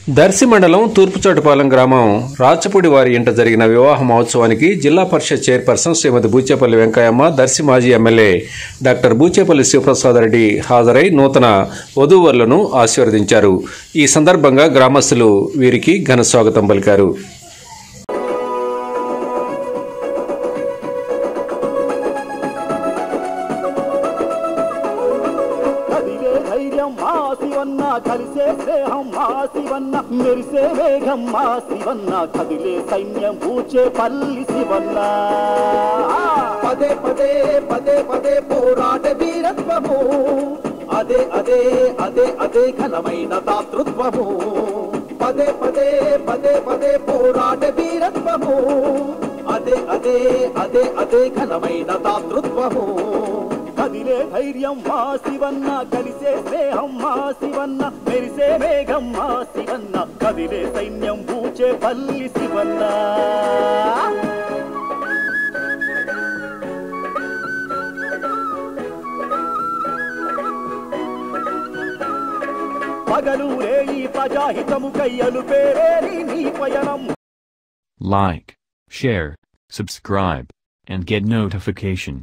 దర్శి మండలం తూర్పుచోటపాలెం గ్రామం రాచపూడి వారి ఇంట జరిగిన వివాహ మహోత్సవానికి జిల్లా పరిషత్ చైర్పర్సన్ శ్రీమతి బూచేపల్లి వెంకయ్యమ్మ దర్శి మాజీ ఎమ్మెల్యే డాక్టర్ బూచేపల్లి శివప్రసాద్ రెడ్డి హాజరై నూతన వధూవరులను ఆశీర్వదించారు ఈ సందర్భంగా గ్రామస్తులు వీరికి ఘన స్వాగతం పలికారు కదిలే ధైర్యం మా శివన్న కలిసే స్నేహం మా శివన్న మెరిసే వేగం మా శివన్న కదిలే సైన్యం పూచే పల్లి శివన్న పదే పదే పదే పదే పోరాట వీరత్వము అదే అదే అదే అదే ఘనమైన దాతృత్వము పదే పదే పదే పదే పోరాట వీరత్వము అదే అదే అదే అదే ఘనమైన దాతృత్వము కదిలే ధైర్యం మా శివన్న కలిసే స్నేహం మా శివన్న మెరిసే వేగం మా శివన్న కదిలే సైన్యం పూచే పల్లి శివన్న పగలు రేయి ప్రజాహితము కయ్యలు పేరేని నీ పయనం Like, share, subscribe, and get notification.